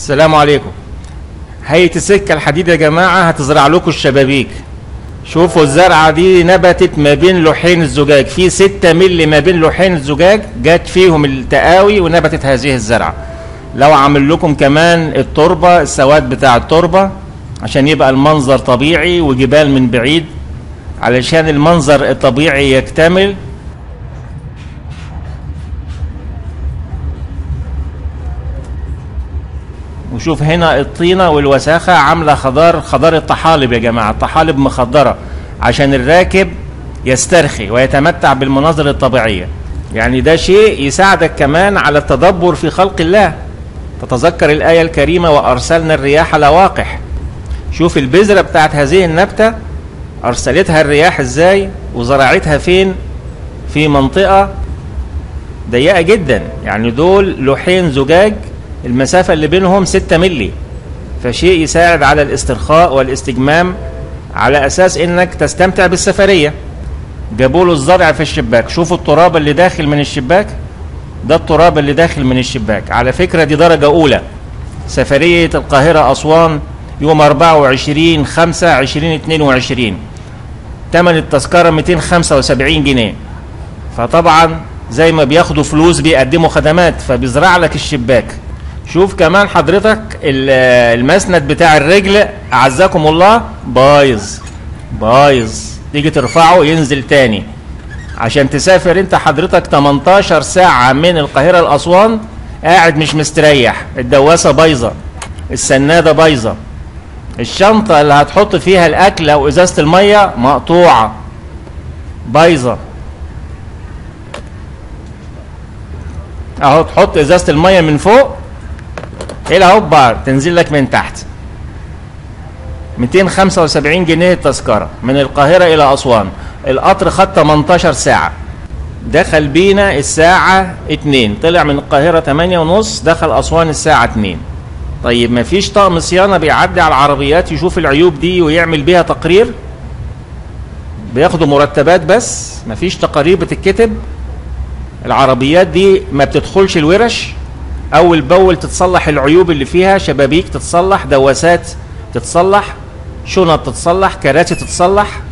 السلام عليكم هيئة السكة الحديد يا جماعة هتزرع لكم الشبابيك شوفوا الزرعة دي نبتت ما بين لوحين الزجاج في ستة ملي ما بين لوحين الزجاج جت فيهم التقاوي ونبتت هذه الزرعة لو عامل لكم كمان التربة السواد بتاع التربة عشان يبقى المنظر طبيعي وجبال من بعيد علشان المنظر الطبيعي يكتمل وشوف هنا الطينة والوساخة عاملة خضار خضار الطحالب يا جماعة الطحالب مخضرة عشان الراكب يسترخي ويتمتع بالمناظر الطبيعية يعني ده شيء يساعدك كمان على التدبر في خلق الله تتذكر الآية الكريمة وأرسلنا الرياح لواقح شوف البذرة بتاعت هذه النبتة أرسلتها الرياح إزاي وزرعتها فين في منطقة ضيقة جدا يعني دول لوحين زجاج المسافة اللي بينهم 6 ملي فشيء يساعد على الاسترخاء والاستجمام على أساس إنك تستمتع بالسفرية جابوا له الزرع في الشباك شوفوا التراب اللي داخل من الشباك ده التراب اللي داخل من الشباك على فكرة دي درجة أولى سفرية القاهرة أسوان يوم 24 5 2022 تمن التذكرة 275 جنيه فطبعا زي ما بياخدوا فلوس بيقدموا خدمات فبيزرع لك الشباك شوف كمان حضرتك المسند بتاع الرجل اعزكم الله بايظ بايظ تيجي ترفعه ينزل تاني عشان تسافر انت حضرتك 18 ساعة من القاهرة لأسوان قاعد مش مستريح الدواسة بايظة السنادة بايظة الشنطة اللي هتحط فيها الأكل أو إزازة المية مقطوعة بايظة أهو تحط إزازة المية من فوق الى هوبا تنزل لك من تحت 275 جنيه التذكره من القاهره الى اسوان القطر خد 18 ساعه دخل بينا الساعة 2 طلع من القاهرة 8 ونص دخل أسوان الساعة 2 طيب ما فيش طقم صيانة بيعدي على العربيات يشوف العيوب دي ويعمل بيها تقرير بياخدوا مرتبات بس ما فيش تقارير بتتكتب العربيات دي ما بتدخلش الورش اول باول تتصلح العيوب اللي فيها شبابيك تتصلح دواسات تتصلح شنط تتصلح كراسي تتصلح